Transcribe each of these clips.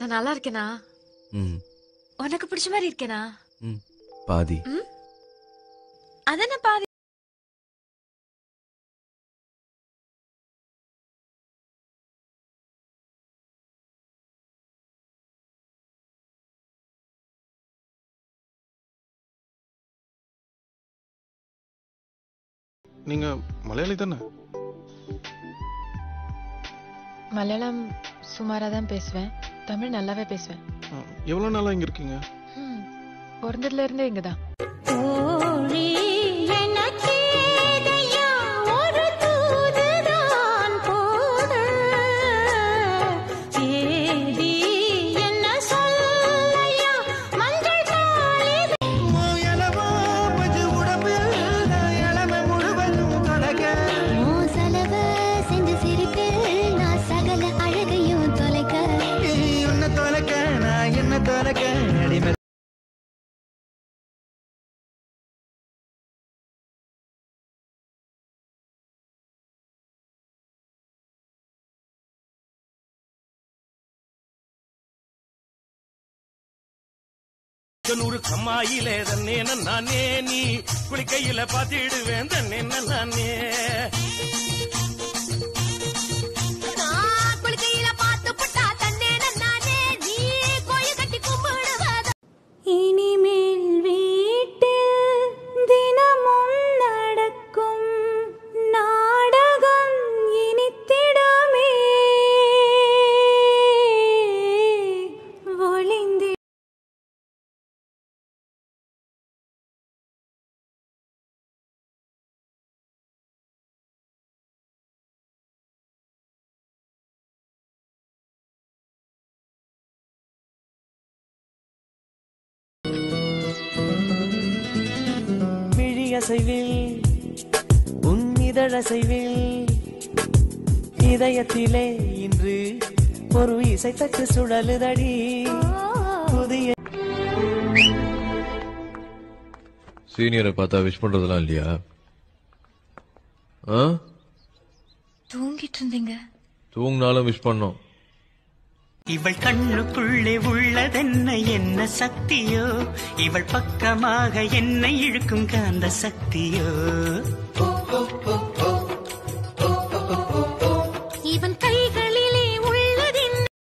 நான் நல்லா இருக்கேனா ம் உனக்கு பிடிச்ச மாதிரி இருக்கேனா ம் பாதி அதென்ன பாதி நீங்க மலையாளி தானே மலையாளம் சுமாரா தான் பேசுவேன் தமிழ் நல்லாவே பேசுவேன் ஆ, எவ்வளவு நாளா இங்க இருக்கீங்க ம், பிறந்ததுல இருந்தே இங்கதான் தோழி எனக்கேதையா ஒரு தூதுதான் போத தேதி என்ன சொல்லையா மஞ்சள் தாளி மோசலவ செஞ்சு சிரிப்பில் நான் சகல அழகையும் தொலைக்க நூறு கம்மாயிலே தன்னே நானே நீ குளிக்கையில பாத்திடுவேன் தன்னே நானே நான் குளிக்கையில பார்த்து புட்டா தன்னே நானே நீ கோயில் கட்டி கும்பிடுவத இனிமேல் வீட்டில் தினமும் நடக்கும் நாடகம் இனித்திடமே ஒளிந்தி விழியசைவில் உன் இதழசைவில் இதயத்திலே இன்று ஒரு இசைத்தட்டு சுழலுதடி புதிய சீனியரை பார்த்தா விஷ் பண்றதெல்லாம் இல்லையா ஆ தூங்கிட்டு இருந்தீங்க தூங்கினாலும் விஷ் பண்ணோம் இவள் கண்ணுக்குள்ளே உள்ளதென்ன என்ன சக்தியோ இவள் பக்கமாக என்னை இழுக்கும் காந்த சக்தியோ இவன் கைகளிலே உள்ளதின்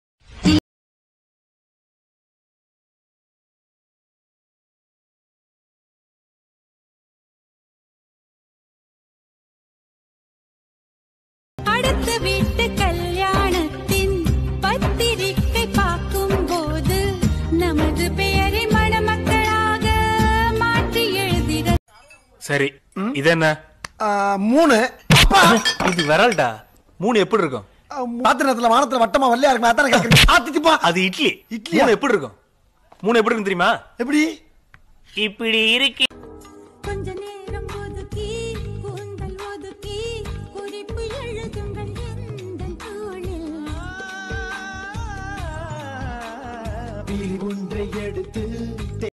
அடுத்த வீட்டு கல்யாணத்தின் பத்திரிக்கை பார்க்கும் போது நமது பெயரை மணமக்களாக மாற்றி எழுதிட சரி இது என்ன மூணு அப்பா இது விரல்டா மூணு எப்படி இருக்கும் பாத்திரத்துல வானத்துல வட்டமா வல்லையா இருக்கு அதான் கேக்குறேன் ஆத்திச்சுப்பா அது இட்லி இட்லியா? மூணு எப்படி இருக்கும் மூணு எப்படி இருக்கும் தெரியுமா எப்படி இப்படி இருக்கு கொஞ்ச நேரம் ஒதுக்கி கூந்தல் ஒதுக்கி குறிப்பு எழுதுங்கள் எந்த தோளில் ஒன்றை எடுத்து